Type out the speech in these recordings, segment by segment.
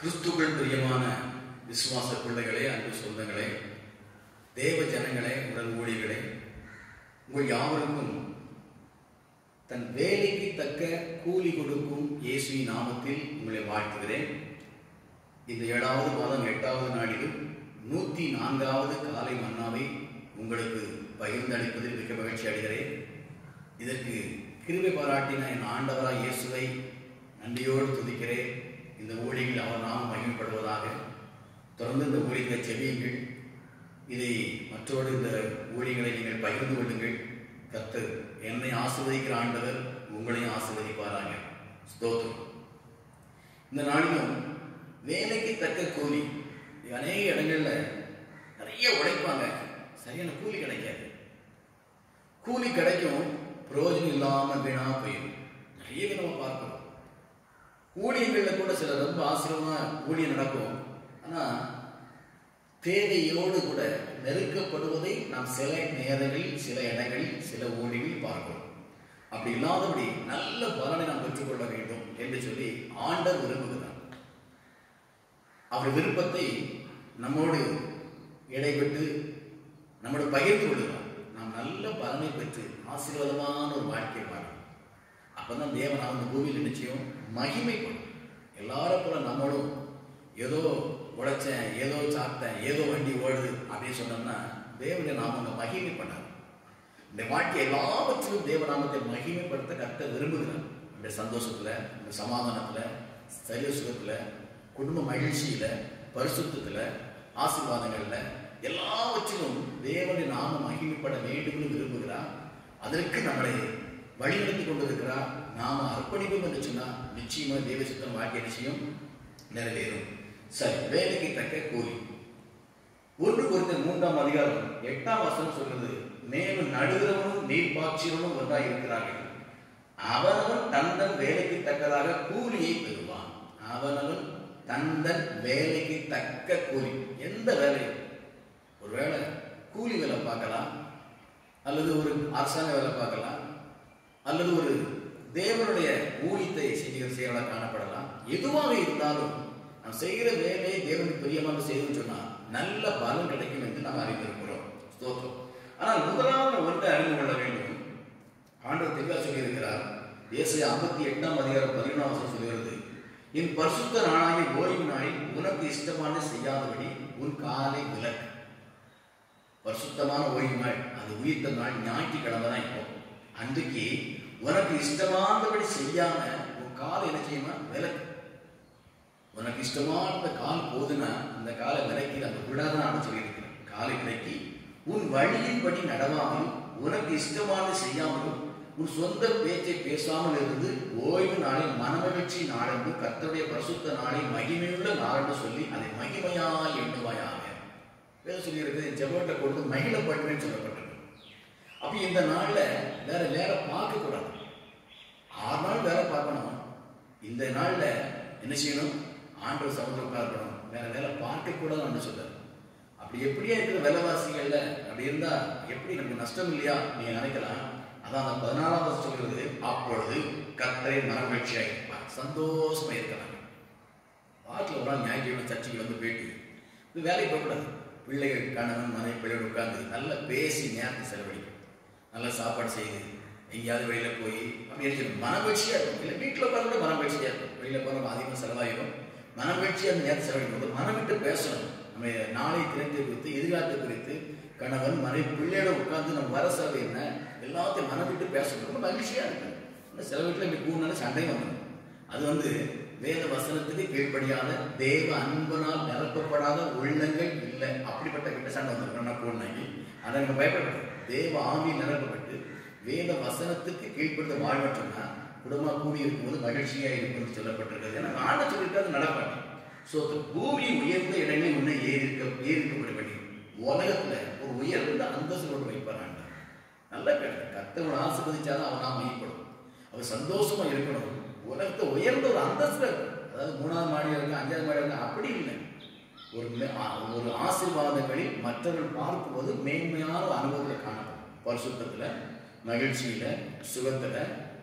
கிறிஸ்துக்கள் பிரியமான விசுவாச பிள்ளைகளே அன்பு சொந்தங்களே தேவ ஜனங்களே உடல் ஊழிகளே உங்கள் யாவருக்கும் தன் வேலைக்கு தக்க கூலி கொடுக்கும் இயேசுவின் நாமத்தில் உங்களை வாழ்த்துகிறேன் இந்த ஏழாவது மாதம் எட்டாவது நாளிலும் நூற்றி நான்காவது காலை மன்னாவை உங்களுக்கு பகிர்ந்து அளிப்பதில் மிக்க மகிழ்ச்சி அடைகிறேன் இதற்கு கிருபை பாராட்டின என் ஆண்டவராய் இயேசுவை நன்றியோடு துதிக்கிறேன் இந்த ஊழியில் அவர் நாம மகிமைப்படுவதாக தொடர்ந்து இந்த ஊழியத்தை செவியுங்கள் இதை மற்றோடு இந்த ஊழியங்களை நீங்கள் பகிர்ந்து கொள்ளுங்கள் கர்த்தர் என்னை ஆசீர்வதிக்கிற ஆண்டவர் உங்களையும் ஆசீர்வதிப்பாராங்க ஸ்தோத்திரம் இந்த நாளிலும் வேலைக்கு தக்க கூலி இது அநேக இடங்கள்ல நிறைய உழைப்பாங்க சரியான கூலி கிடைக்காது கூலி கிடைக்கும் பிரயோஜனம் இல்லாம வீணா போயிடும் நிறைய பேர் நம்ம பார்க்கிறோம் ஊழியங்கள்ல கூட சில ரொம்ப ஆசிரியமா ஊழியம் நடக்கும் ஆனா தேவையோடு கூட நெருக்கப்படுவதை நாம் சில நேரங்களில் சில இடங்களில் சில ஊழியங்களில் பார்க்கிறோம் அப்படி இல்லாதபடி நல்ல பலனை நாம் பெற்றுக்கொள்ள வேண்டும் என்று சொல்லி ஆண்டர் விரும்புகிறார் அவர் விருப்பத்தை நம்மோடு இடைப்பட்டு நம்மோடு பகிர்ந்து கொள்கிறார் நாம் நல்ல பலனை பெற்று ஆசீர்வாதமான ஒரு வாழ்க்கை வாழும் அப்பதான் தேவன் அந்த பூமியில் நிச்சயம் மகிமைப்படும் எல்லாரும் போல நம்மளும் ஏதோ உழைச்சேன் ஏதோ சாப்பிட்டேன் ஏதோ வண்டி ஓடுது அப்படின்னு சொன்னோம்னா தேவனை நாம் அங்கே மகிமை பண்ணார் இந்த வாழ்க்கை எல்லாவற்றிலும் தேவநாமத்தை மகிமைப்படுத்த கத்த விரும்புகிறார் இந்த சந்தோஷத்துல இந்த சமாதானத்துல சரிய சுகத்துல குடும்ப மகிழ்ச்சியில பரிசுத்தத்துல ஆசீர்வாதங்கள்ல எல்லாவற்றிலும் தேவனை நாம மகிமைப்பட வேண்டும் என்று விரும்புகிறார் அதற்கு நம்மளை வழிநடத்தி கொண்டிருக்கிறார் நாம அர்ப்பணிப்போம் என்று சொன்னா நிச்சயமா தேவ சித்தம் வாழ்க்கை நிச்சயம் நிறைவேறும் சரி வேலைக்கு தக்க கூலி ஒன்று குறித்த மூன்றாம் அதிகாரம் எட்டாம் வசனம் சொல்றது மேலும் நடுகிறவனும் நீர் பாய்ச்சியவனும் ஒன்றாய் இருக்கிறார்கள் அவனவன் தந்தன் வேலைக்கு தக்கதாக கூலியை பெறுவான் அவனவன் தந்தன் வேலைக்கு தக்க கூலி எந்த வேலையும் ஒருவேளை கூலி வேலை பார்க்கலாம் அல்லது ஒரு அரசாங்க வேலை பார்க்கலாம் அல்லது ஒரு தேவனுடைய ஊழியத்தை செய்கிற செயலாக காணப்படலாம் எதுவாக இருந்தாலும் நாம் செய்கிற வேலையை தேவனுக்கு பிரியமாக செய்யணும்னு சொன்னால் நல்ல பலன் கிடைக்கும் என்று நாம் அறிந்திருக்கிறோம் ஸ்தோத்திரம் ஆனால் முதலாவது ஒன்றை அறிந்து கொள்ள வேண்டும் ஆண்டவர் தெளிவாக சொல்லியிருக்கிறார் ஏசிய ஐம்பத்தி எட்டாம் அதிகாரம் பதினொன்றாம் வருஷம் சொல்கிறது என் பரிசுத்த நாளாகிய ஓய்வு நாளில் உனக்கு இஷ்டமான செய்யாதபடி உன் காலை விலக்கு பரிசுத்தமான ஓய்வு நாள் அது உயிர்த்த நாள் ஞாயிற்றுக்கிழமை தான் இப்போ அன்றைக்கு உனக்கு இஷ்டமானபடி செய்யாம உன் காலை என்ன செய்யுமா விலக்கு உனக்கு இஷ்டமான கால் போதுன்னா அந்த காலை விலக்கி அந்த விடாதான் நான் சொல்லியிருக்கிறேன் காலை விலக்கி உன் வழியின்படி நடவாமலும் உனக்கு இஷ்டமான செய்யாமலும் உன் சொந்த பேச்சை பேசாமல் இருந்து ஓய்வு நாளில் மனமகிழ்ச்சி நாளென்று கர்த்தருடைய பரிசுத்த நாளை மகிமையுள்ள நாளென்று சொல்லி அதை மகிமையால் எண்ணுவாயாக வேற சொல்லியிருக்கு ஜெபத்தை கொண்டு மகிழப்படுவேன்னு சொல்லப்பட்டிருக்கு அப்ப இந்த நாள்ல வேற வேலை பார்க்க கூடாது ஆறு நாள் வேலை பார்க்கணும் இந்த நாள்ல என்ன செய்யணும் ஆண்டவர் சமுதிரம் பார்க்கணும் வேற வேலை பார்க்க கூடாதுன்னு சொல்றாரு அப்படி எப்படியா இருக்கிற விலைவாசிகள்ல அப்படி இருந்தா எப்படி நமக்கு நஷ்டம் இல்லையா நீங்க நினைக்கலாம் அதான் அந்த பதினாறாம் வருஷம் சொல்கிறது அப்பொழுது கத்தரை மனமகிழ்ச்சியா இருப்பார் சந்தோஷமா இருக்கிறாங்க வாட்டில் ஒரு நாள் ஞாயிற்றுக்கிழமை சர்ச்சைக்கு வந்து போயிட்டு இது வேலைக்கு போகக்கூடாது பிள்ளைகள் கணவன் மனைவி பிள்ளைகள் உட்கார்ந்து நல்லா பேசி நேரத்தை செலவழிக்கும் நல்லா சாப்பாடு செய்து எங்கேயாவது வெளியில போய் அப்படி இருக்கணும் மனமகிழ்ச்சியா இருக்கும் இல்லை வீட்டில் உட்காந்து கூட மனமகிழ்ச்சியா இருக்கும் வெளியில போகிற அதிகமாக செலவாயிடும் மனமகிழ்ச்சியா அந்த நேரத்தை செலவழிக்கும் போது மனம் விட்டு பேசணும் நம்ம நாளை திறத்தை குறித்து எதிர்காலத்தை குறித்து கணவன் மனைவி பிள்ளையோட உட்கார்ந்து நம்ம வர செலவு என்ன எல்லாத்தையும் மனம் விட்டு பேசணும் ரொம்ப மகிழ்ச்சியா இருக்கு இந்த சில வீட்டில் இப்படி கூடுனாலும் சண்டை வந்துடும் அது வந்து வேத வசனத்துக்கு கீழ்ப்படியாத தேவ அன்பனால் நிரப்பப்படாத உள்ளங்கள் இல்லை அப்படிப்பட்ட கிட்ட சண்டை வந்துடும் கூடுனாங்க அதை நம்ம பயப்படக்கூடாது தேவ ஆவி நிரப்பப்பட்டு வேத வசனத்துக்கு கீழ்ப்படுத்த வாழ்வற்றோம்னா குடும்பம் கூடி இருக்கும்போது மகிழ்ச்சியா இருக்கும்னு சொல்லப்பட்டிருக்கிறது ஏன்னா ஆண்ட சொல்லிட்டு அது நடப்பாங்க ஸோ பூமி உயர்ந்த இடங்களில் உன்னை ஏறிக்க ஏறிக்கப்பட வேண்டும் உலகத்துல ஒரு உயர்ந்த அந்தஸ்து கொண்டு வைப்பார் ஆண்டவர் நல்ல கேட்டு கத்தவனை ஆசிர்வதிச்சாதான் அவன் நாம் மையப்படும் அவன் சந்தோஷமா இருக்கணும் உலகத்தை உயர்ந்த ஒரு அந்தஸ்துல இருக்கும் அதாவது மூணாவது மாடி இருக்கு அஞ்சாவது மாடி இருக்கு அப்படி இல்லை ஒரு மே- ஆ- ஒரு ஆசீர்வாதங்களில் மற்றவர்கள் பார்க்கும்போது மேன்மையான ஒரு அனுபவத்தில் காணப்படும் பரிசுத்தத்துல மகிழ்ச்சியில சுகத்துல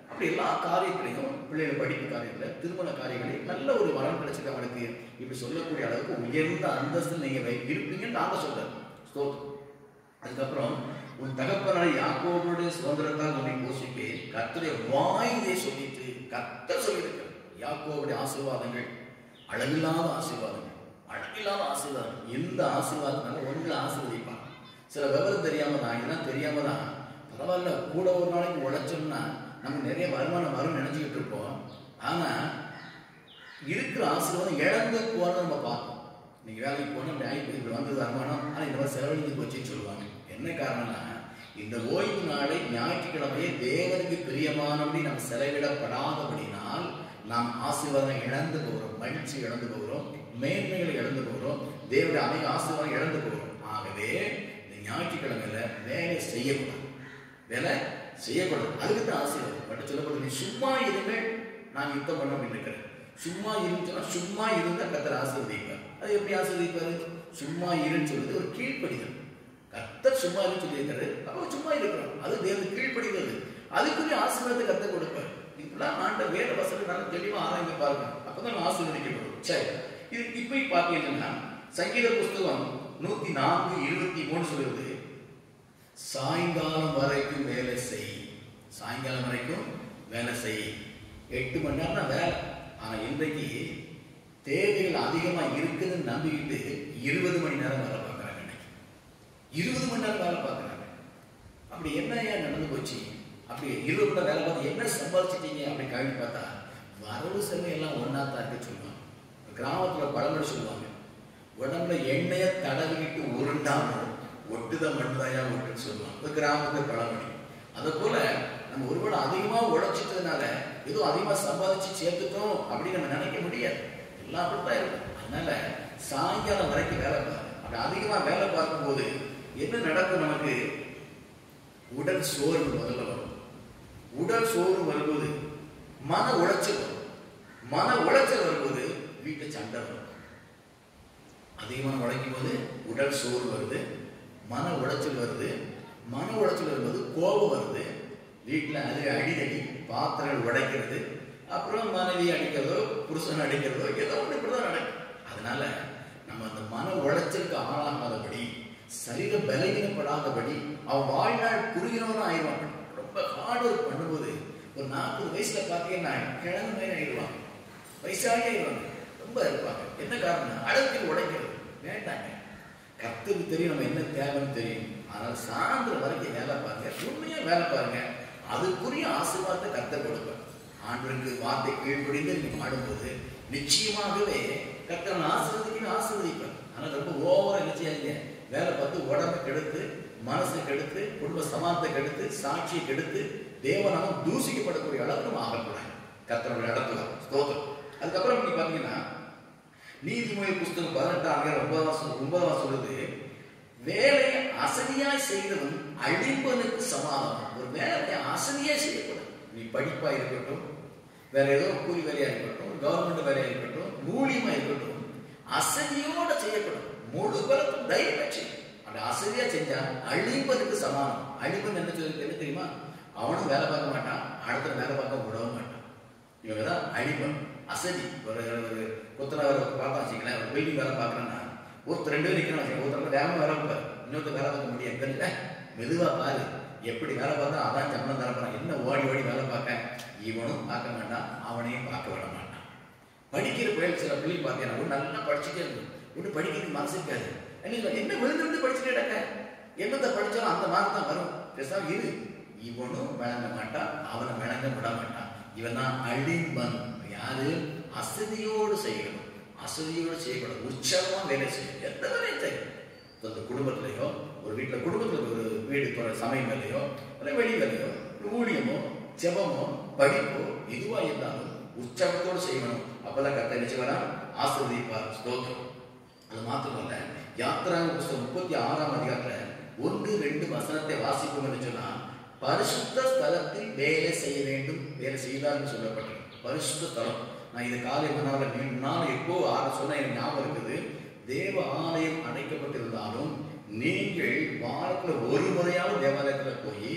அப்படி எல்லா காரியங்களையும் பிள்ளைகள் படிப்பு காரியத்தில் திருமண காரியங்களையும் நல்ல ஒரு வரம் கிடைச்சிட்டு அவனுக்கு இப்படி சொல்லக்கூடிய அளவுக்கு உயர்ந்த அந்தஸ்து நீங்க வை- இருப்பீங்கன்னு நாங்க சொல்றோம் ஸ்தோத்திரம் அதுக்கப்புறம் உன் தகப்பனாய் யாக்கோபுடைய சுதந்திரத்தால் உன்னை போஷிப்பேன் கர்த்தருடைய வாய் இதை சொல்லிட்டு கர்த்தர் சொல்லியிருக்கிறார் யாக்கோபுடைய ஆசீர்வாதங்கள் அளவில்லாத ஆசீர்வாதங்கள் அளவில்லாத ஆசீர்வாதம் எந்த ஆசீர்வாதத்தினால உங்களை ஆசீர்வதிப்பாங்க சில விவரம் தெரியாம தான் இதெல்லாம் தெரியாம தான் பரவாயில்ல கூட ஒரு நாளைக்கு உழைச்சோம்னா நமக்கு நிறைய வருமானம் வரும்னு நினைச்சுக்கிட்டு இருப்போம் ஆனா இருக்கிற ஆசீர்வாதம் இழந்து போறத நம்ம பார்ப்போம் நீங்க வேலைக்கு போனா இப்படி ஆகி போய் இப்படி வந்தது வருமானம் ஆனா இந்த மாதிரி செலவழிஞ்சு போச்சுன்னு சொல்லுவாங்க என்ன காரணம்னா இந்த ஓய்வு நாளை ஞாயிற்றுக்கிழமையே தேவனுக்கு பிரியமானபடி நம்ம செலவிடப்படாதபடினால் நாம் ஆசீர்வாதம் இழந்து போகிறோம் மகிழ்ச்சி இழந்து போகிறோம் மேன்மைகளை இழந்து போகிறோம் தேவனுடைய அநேக ஆசீர்வாதம் இழந்து போகிறோம் ஆகவே இந்த ஞாயிற்றுக்கிழமையில வேலை செய்யக்கூடாது வேலை செய்யக்கூடாது அதுக்கு தான் ஆசீர்வாதம் பட் சொல்லப்படுது நீ சும்மா இருங்கள் நான் யுத்தம் பண்ண இருக்கிறேன் சும்மா இருந்துச்சுன்னா சும்மா இருந்தா கத்தர் ஆசீர்வதிப்பார் அது எப்படி ஆசீர்வதிப்பாரு சும்மா இருன்னு சொல்றது ஒரு கீழ்ப்படிதல் கத்தர் சும்மா இருந்து சொல்லியிருக்காரு அப்போ சும்மா இருக்கிறோம் அது தேவன் கீழ்ப்படிகிறது அதுக்குரிய ஆசீர்வாதத்தை கத்தர் கொடுப்பார் இப்பெல்லாம் ஆண்ட வேத வசனம் நல்லா தெளிவா ஆராய்ந்து பாருங்க அப்பதான் நம்ம ஆசீர்வதிக்கப்படும் சரி இது இப்ப பார்த்தீங்கன்னா சங்கீத புஸ்தகம் நூத்தி நான்கு இருபத்தி மூணு சொல்லுது சாயங்காலம் வரைக்கும் வேலை செய் சாயங்காலம் வரைக்கும் வேலை செய் எட்டு மணி நேரம் தான் வேலை ஆனா இன்றைக்கு தேவைகள் அதிகமா இருக்குதுன்னு நம்பிக்கிட்டு இருபது மணி நேரம் வேலை பார்க்குறாங்க இன்னைக்கு இருபது மணி நேரம் வேலை பார்க்குறாங்க அப்படி என்ன ஏன் நடந்து போச்சு அப்படி இருபது மணி நேரம் வேலை பார்த்து என்ன சம்பாதிச்சிட்டீங்க அப்படி கழிவு பார்த்தா வரவு செலவு எல்லாம் ஒன்றா தான் இருக்கு சொல்லுவாங்க கிராமத்துல பழமொழி சொல்லுவாங்க உடம்புல எண்ணெயை தடவிக்கிட்டு உருண்டாமல் ஒட்டுத மண்தாயா ஒட்டுன்னு சொல்லுவாங்க அது கிராமத்து பழமொழி அது போல நம்ம ஒருவேளை அதிகமா உழைச்சிட்டதுனால ஏதோ அதிகமா சம்பாதிச்சு சேர்த்துட்டோம் அப்படின்னு நம்ம நினைக்க முடியாது எல்லாம் அப்படித்தான் இருக்கும் அதனால சாயங்காலம் வரைக்கும் வேலை பாரு அப்படி அதிகமா வேலை பார்க்கும்போது என்ன நடக்கும் நமக்கு உடல் சோர்வு முதல்ல வரும் உடல் சோர்வு வரும்போது மன உளைச்சல் வரும் மன உளைச்சல் வரும்போது வீட்டுல சண்டை வரும் அதிகமாக உழைக்கும் போது உடல் சோர்வு வருது மன உளைச்சல் வருது மன உளைச்சல் வரும்போது கோபம் வருது வீட்டில் அது அடிதடி பாத்திரங்கள் உடைக்கிறது அப்புறம் மனைவி அடிக்கிறதோ புருஷன் அடிக்கிறதோ ஏதோ ஒன்று இப்படிதான் நடக்கும் அதனால நம்ம அந்த மன உளைச்சலுக்கு ஆளாகாதபடி சரீர பலவீனப்படாதபடி அவன் வாழ்நாள் குறுகிறவனும் ஆயிடுவான் ரொம்ப ஹார்ட் ஒர்க் பண்ணும்போது ஒரு நாற்பது வயசுல பார்த்தீங்கன்னா கிழங்கு மாதிரி ஆயிடுவாங்க வயசாகி ஆயிடுவாங்க ரொம்ப இருப்பாங்க என்ன காரணம் அழகுக்கு உடைக்கிறது வேண்டாங்க கத்துக்கு தெரியும் நம்ம என்ன தேவைன்னு தெரியும் ஆனால் சாயந்தரம் வரைக்கும் வேலை பாருங்க உண்மையா வேலை பாருங்க அதுக்குரிய ஆசீர்வாதத்தை கத்த கொடுப்பேன் ஆண்டவருக்கு வார்த்தை கீழ்ப்படிந்து நீங்க பாடும்போது நிச்சயமாகவே கத்தனை ஆசீர்வதிக்கு ஆசீர்வதிப்பேன் ஆனால் ரொம்ப ஓவரா என்ன செய்யாதீங்க வேலை பார்த்து உடம்பை கெடுத்து மனசை கெடுத்து குடும்ப சமானத்தை கெடுத்து சாட்சியை கெடுத்து தேவனாமம் தூசிக்கப்படக்கூடிய அளவுக்கு நம்ம ஆகக்கூடாது கத்தனோட இடத்துல ஸ்தோத்திரம் அதுக்கப்புறம் நீங்க பாத்தீங்கன்னா நீதிமொழி புஸ்தகம் பதினெட்டாம் அதிகாரம் ஒன்பதாம் சொல் ஒன்பதாம் சொல்லுது வேலையை அசதியாய் செய்தவன் அழிப்பனுக்கு சமாதானம் ஒரு வேலையை அசதியாய் செய்யக்கூடாது நீ படிப்பா இருக்கட்டும் வேற ஏதோ கூலி வேலையா இருக்கட்டும் கவர்மெண்ட் வேலையா இருக்கட்டும் ஊழியமா இருக்கட்டும் அசதியோட செய்யக்கூடாது முழு பலத்தும் தைரியமா செய்யும் அப்படி அசதியா செஞ்சா அழிப்பதுக்கு சமானம் அழிப்பன் என்ன சொல்லி என்ன தெரியுமா அவனும் வேலை பார்க்க மாட்டான் அடுத்த வேலை பார்க்க விடவும் மாட்டான் இவங்க தான் அழிப்பன் அசதி ஒரு ஒரு கொத்தனார் பார்த்தா வச்சுக்கலாம் ஒரு பில்டிங் வேலை பார்க்குறேன்னா ஒருத்தர் ரெண்டு பேரும் நிற்கணும் வச்சுக்கோங்க ஒருத்தர் வேகமாக வேலை பார்ப்பார் இன்னொருத்தர் வேலை பார்க்க முடியாது தெரியல மெதுவாக பாரு எப்படி வேலை பார்த்தா அதான் சம்பளம் தரப்போறான் என்ன ஓடி ஓடி வேலை பார்க்க இவனும் பார்க்க மாட்டான் அவனையும் பார்க்க விட மாட்டான் படிக்கிற பிள்ளைகள் சில பிள்ளை பார்த்தீங்கன்னா ஒரு நல்லா படிச்சுட்டே இருக்கும் ஒன்றும் படிக்கிறதுக்கு மனசு இருக்காது என்ன என்ன விழுந்து விழுந்து படிச்சுட்டே இருக்க என்னத்தை படிச்சாலும் அந்த மார்க் தான் வரும் பேசாம இரு இவனும் விளங்க மாட்டான் அவனை விளங்க விட மாட்டான் இவன் தான் அழிம்பன் யாரு அசதியோடு செய்யணும் அசதியோடு செய்யக்கூடாது உற்சாகமா வேலை செய்யணும் எந்த வேலையும் செய்யணும் அந்த குடும்பத்திலையோ ஒரு வீட்டில் குடும்பத்தில் ஒரு வீடு போகிற சமையல் வேலையோ இல்லை வெளி வேலையோ ஒரு ஊழியமோ ஜெபமோ படிப்போ எதுவாக இருந்தாலும் உற்சாகத்தோடு செய்யணும் அப்பதான் கத்த நிச்சயம் ஆசிர்வதிப்பார் ஸ்தோத்திரம் அது மாத்திரமல்ல யாத்திராங்க புஸ்தகம் முப்பத்தி ஆறாம் அதிகாரத்துல ஒன்று ரெண்டு வசனத்தை வாசிப்போம் என்று சொன்னா பரிசுத்த ஸ்தலத்தில் வேலை செய்ய வேண்டும் வேலை செய்தார்னு சொல்லப்பட்டிருக்கு பரிசுத்த ஸ்தலம் நான் இது காலை மனால நான் எப்போ ஆறு சொன்ன எனக்கு ஞாபகம் இருக்குது தேவ ஆலயம் அடைக்கப்பட்டிருந்தாலும் நீங்கள் வாரத்துல ஒரு முறையாவது தேவாலயத்துல போய்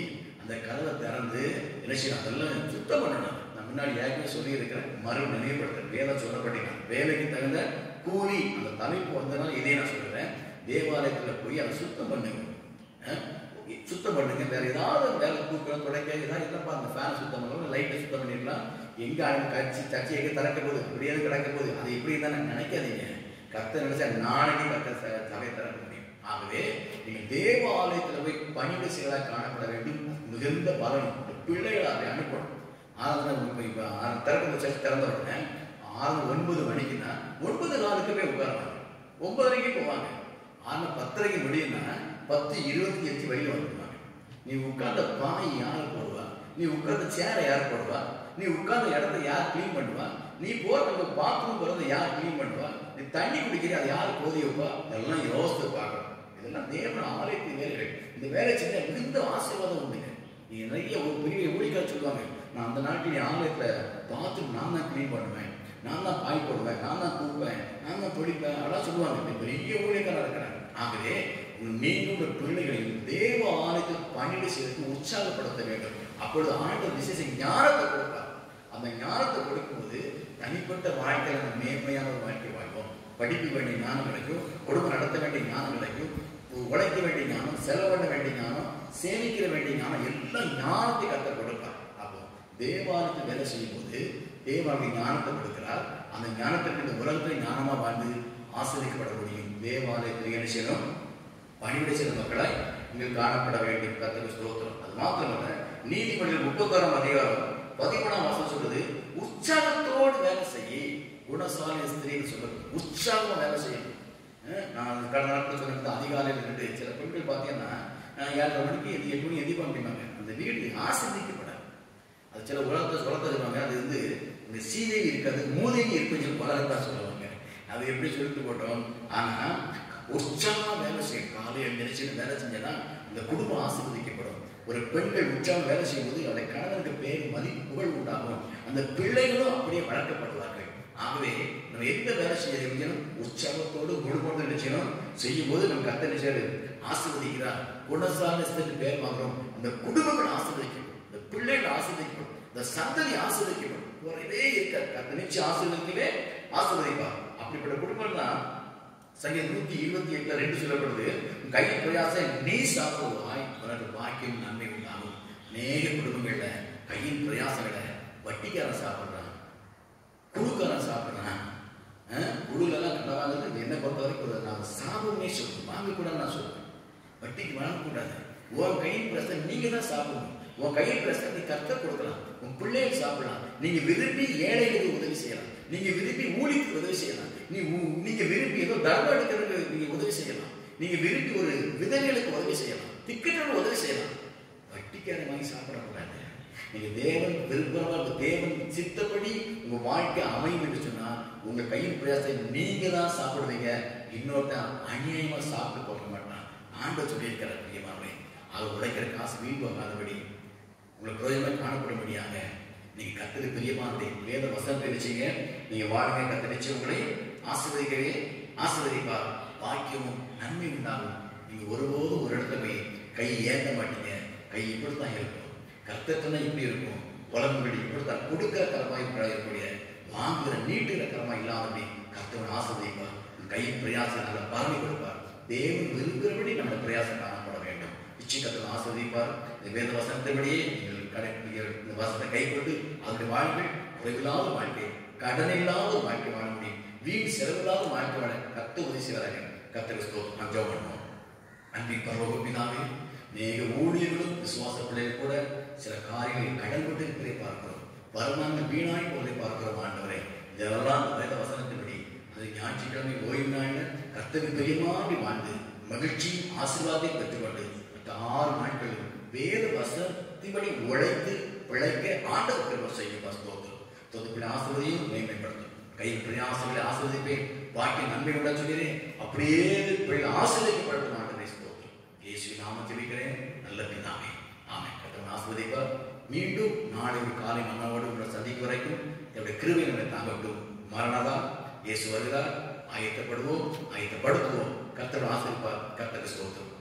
அந்த கதவை திறந்து என்ன செய்யணும் அதெல்லாம் சுத்தம் பண்ணணும் நான் முன்னாடி ஏற்கனவே சொல்லியிருக்கிறேன் மறு நினைவுபடுத்துறேன் வேலை சொல்லப்பட்டீங்க வேலைக்கு தகுந்த கூலி அந்த தலைப்பு வந்ததுனால இதே நான் சொல்றேன் தேவாலயத்தில் போய் அதை சுத்தம் பண்ணுங்க அஹ், சுத்தம் பண்ணுங்க வேற ஏதாவது வேலை தூக்கம் துடைக்க ஏதாவது இல்லைப்பா அந்த ஃபேன் சுத்தம் பண்ணலாம் லைட்டை சுத்தம் பண்ணிடலாம் எங்க அழகு கட்சி சர்ச்சை எங்க திறக்க போகுது இப்படியாவது கிடக்க போகுது அது இப்படி தானே நினைக்காதீங்க கர்த்தர் நினைச்சா நாளைக்கு கர்த்தர் ச- சபை திறக்க முடியும் ஆகவே நீங்க தேவாலயத்தில் போய் பணிவிட செயலாக காணப்பட வேண்டும் மிகுந்த பலன் இந்த பிள்ளைகளை அதை அனுப்பணும் ஆராதனை இப்போ இப்போ திறக்க சர்ச் திறந்த உடனே ஆறு ஒன்பது மணிக்குன்னா ஒன்பது நாளுக்கு போய் உட்காருவாங்க ஒன்பதரைக்கு போவாங்க ஆனா பத்தரைக்கு முடியும்னா பத்து இருபத்தி அஞ்சு வெளியில வந்துடுவாங்க நீ உட்கார்ந்த பாய் யார் போடுவா நீ உட்கார்ந்த சேரை யார் போடுவா நீ உட்கார்ந்த இடத்த யார் க்ளீன் பண்ணுவா நீ போற நம்ம பாத்ரூம் போறதை யார் க்ளீன் பண்ணுவா நீ தண்ணி குடிக்கிற அதை யார் போதி வைப்பா இதெல்லாம் யோசித்து பார்க்கணும் இதெல்லாம் தேவன் ஆலயத்தின் வேலைகள் இந்த வேலை செஞ்சா மிகுந்த ஆசீர்வாதம் உண்டுங்க நீங்க நிறைய ஒரு பெரிய ஊழியர்கள் சொல்லுவாங்க நான் அந்த நாட்டில் என் ஆலயத்துல பாத்ரூம் நான் தான் க்ளீன் பண்ணுவேன் நான் தான் பாய் போடுவேன் நான் தான் தூப்பேன் நான் தான் துடிப்பேன் அதெல்லாம் சொல்லுவாங்க இந்த பெரிய ஊழியக்காரர் இருக்கிறாங்க ஆகவே நீங்கள் உங்கள் பிள்ளைகளையும் தேவ ஆலயத்தில் பணியிட செய்வதற்கு உற்சாகப்படுத்த வேண்டும் அப்பொழுது ஆண்டவர் விசேஷ ஞானத்தை கொடுப்பார் அந்த ஞானத்தை கொடுக்கும்போது தனிப்பட்ட வாழ்க்கையில நம்ம மேன்மையான ஒரு வாழ்க்கை வாழ்வோம் படிக்க வேண்டிய ஞானம் கிடைக்கும் குடும்பம் நடத்த வேண்டிய ஞானம் கிடைக்கும் உழைக்க வேண்டிய ஞானம் செலவு பண்ண வேண்டிய ஞானம் சேமிக்கிற வேண்டிய ஞானம் எல்லாம் ஞானத்தை கத்த கொடுப்பார் அப்போ தேவாலயத்தில் வேலை செய்யும் போது தேவாலய ஞானத்தை கொடுக்கிறார் அந்த ஞானத்திற்கு இந்த உலகத்தை ஞானமா வாழ்ந்து ஆசிரியக்கப்பட முடியும் தேவாலயத்தில் என்ன செய்யணும் பணிவிட செய்த மக்களாய் இங்கு காணப்பட வேண்டும் கர்த்தருக்கு ஸ்தோத்திரம் அது மாத்திரமல்ல நீதிமன்றம் முப்பத்தாறாம் அதிகாரம் பதிமூணாம் வாசம் சொல்றது உற்சாகத்தோடு வேலை செய்ய குணசாலி ஸ்திரீன்னு சொல்றது உற்சாகமா வேலை செய்யணும் அஹ் நான் கடந்த நாட்கள் சொன்னது அதிகாலையில் இருந்துட்டு சில பெண்கள் பார்த்தீங்கன்னா அஹ் ஏழரை மணிக்கு எது எட்டு மணி எதிர்ப்பு அப்படிம்பாங்க அந்த வீடு ஆசிரியக்கப்படாது அது சில உலகத்தை சொல்ல சொல்லுவாங்க அது வந்து இந்த சீதேவி இருக்காது மூதேவி இருக்குன்னு சொல்லி பலரத்தான் சொல்லுவாங்க அது எப்படி சொல்லிட்டு போட்டோம் ஆனா உற்சாகமா வேலை செய்யும் காலையில் நினைச்சு வேலை செஞ்சா இந்த குடும்பம் ஆசீர்வதிக்கப்படும் ஒரு பெண்கள் உற்சாகம் வேலை செய்யும்போது அவருடைய கணவனுக்கு பேர் மதிப்பு புகழ் உண்டாகும் அந்த பிள்ளைகளும் அப்படியே வளர்க்கப்படுவார்கள் ஆகவே நம்ம எந்த வேலை செய்ய செய்யணும் உற்சாகத்தோடு முழுமொன்று என்ன செய்யணும் செய்யும் போது நம்ம கத்த நினைச்சாரு ஆசீர்வதிக்கிறார் குணசாலத்துக்கு பேர் வாங்குறோம் அந்த குடும்பங்கள் ஆசீர்வதிக்கப்படும் இந்த பிள்ளைகள் ஆசீர்வதிக்கப்படும் இந்த சந்ததி ஆசீர்வதிக்கப்படும் குறைவே இருக்காது கத்த நிச்சயம் ஆசீர்வதிக்கவே ஆசீர்வதிப்பார் அப்படிப்பட்ட குடும்பம் தான் சங்கீதம் நூத்தி இருபத்தி எட்டுல ரெண்டு சொல்லப்படுது உன் கையின் பிரயாசம் நீ சாப்பிடுவாய் உனக்கு பாக்கியம் நன்மை உண்டாகும் அநேக குடும்பங்கள்ல கையின் பிரயாசங்களை வட்டிக்காரன் சாப்பிடுறான் குழுக்காரன் சாப்பிடுறான் குழுலெல்லாம் கடை வாங்குறது என்னை பொறுத்த வரைக்கும் ஒரு நான் சாப்பிடுனே சொல்லுவேன் வாங்கக்கூடாது நான் சொல்லுவேன் வட்டிக்கு வாங்கக்கூடாது உன் கையின் பிரசம் நீங்க தான் சாப்பிடணும் உன் கையின் பிரசம் நீ கத்த கொடுக்கலாம் உன் பிள்ளைகள் சாப்பிடலாம் நீங்க விரும்பி ஏழைகளுக்கு உதவி செய்யலாம் நீங்க விரும்பி ஊழிக்கு உதவி செய்யலாம் நீ ஊ- நீங்க விரும்பி ஏதோ தர்மம் எடுக்கிறதுக்கு நீங்க உதவி செய்யலாம் நீங்க விரும்பி ஒரு விதவைகளுக்கு உதவி செய்யலாம் திக்கற்றவங்க உதவி செய்யலாம் வட்டிக்காரன் வாங்கி சாப்பிடக்கூடாது நீங்க தேவன் விருப்பமா தேவன் சித்தப்படி உங்க வாழ்க்கை அமையும் என்று சொன்னா உங்க கையின் பிரயாசத்தை நீங்க தான் சாப்பிடுவீங்க இன்னொருத்தன் அநியாயமா சாப்பிட்டு போக மாட்டான் ஆண்டவர் சொல்லியிருக்கிறார் பிரியமானே அது உழைக்கிற காசு வீண் போகாதபடி உங்களுக்கு பிரயோஜனமாக காணப்படும்படியாக நீங்க கத்தது பிரியமானதை வேத வசனத்தை நிச்சயங்க நீங்க வாழுங்க கத்த நிச்சயம் உங்களை ஆசீர்வதிக்கவே ஆசீர்வதிப்பார் பாக்கியமும் நன்மை உண்டாகும் நீங்க ஒருபோதும் ஒரு இடத்துல போய் கை ஏந்த மாட்டீங்க கை இப்படித்தான் இருக்கும் கர்த்தத்துனா இப்படி இருக்கும் உலகம்படி இப்படித்தான் கொடுக்கிற கரமாய் இருக்கக்கூடிய வாங்குகிற நீட்டுகிற கரமாய் இல்லாதபடி கர்த்தவன் ஆசீர்வதிப்பார் கை பிரயாசம் நல்ல பலனை கொடுப்பார் தேவன் விரும்புகிறபடி நம்ம பிரயாசம் காணப்பட வேண்டும் இச்சிக்கத்தில் ஆஸ்வதிப்பார் இந்த வேத வசனத்தின்படியே நீங்கள் கடை நீங்கள் இந்த வசனத்தை கை கொண்டு அதனுடைய வாழ்க்கை குறைவில்லாத வாழ்க்கை கடன் இல்லாத ஒரு வாழ்க்கை வாழ முடியும் வீண் செலவில்லாத வாழ்க்கை வாழ கத்த உதவி செய்வாங்க கத்தர் ஸ்தோத்திரம் நான் ஜெபம் பண்ணுவோம் அன்பின் பரலோக பிதாவே நேக ஊழியர்களும் விசுவாச பிள்ளைகள் கூட சில காரியங்களில் கடன் கொண்டு இருக்கிறதை பார்க்கிறோம் வருமானம் வீணாய் போவதை பார்க்கிறோம் ஆண்டவரே இதெல்லாம் இந்த வேத வசனத்தின்படி அது ஞாயிற்றுக்கிழமை ஓய்வு நாளில் கர்த்தருக்கு பிரியமாடி வாழ்ந்து மகிழ்ச்சி ஆசீர்வாதத்தை பெற்றுக்கொண்டு மற்ற ஆறு நாட்களில் வேத வசனத்தின்படி உழைத்து பிழைக்க ஆண்டவர் கிருபை செய்யும் ஸ்தோத்திரம் தொகுப்பில் ஆசிர்வதையும் மேம்படுத்தும் கை பிரயாசங்களை ஆசிர்வதிப்பேன் பாக்கி நன்மை உள்ள சொல்கிறேன் அப்படியே பிள்ளை ஆசிர்வதிக்கப்படட்டும் ஆண்டவரை ஸ்தோத்திரம் இயேசு நாம ஜெபிக்கிறேன் நல்ல பிதாவே ஆமென் கர்த்தர் ஆசிர்வதிப்பார் மீண்டும் நாளை ஒரு காலை மன்னோடு உங்களை சந்திக்கும் வரைக்கும் என்னுடைய கிருபை நம்மை தாங்கட்டும் மரணதா இயேசு வருகிறார் ஆயத்தப்படுவோம் ஆயத்தப்படுத்துவோம் கர்த்தர் ஆசிரிப்பார் கர்த்தருக்கு ஸ்தோத்திரம்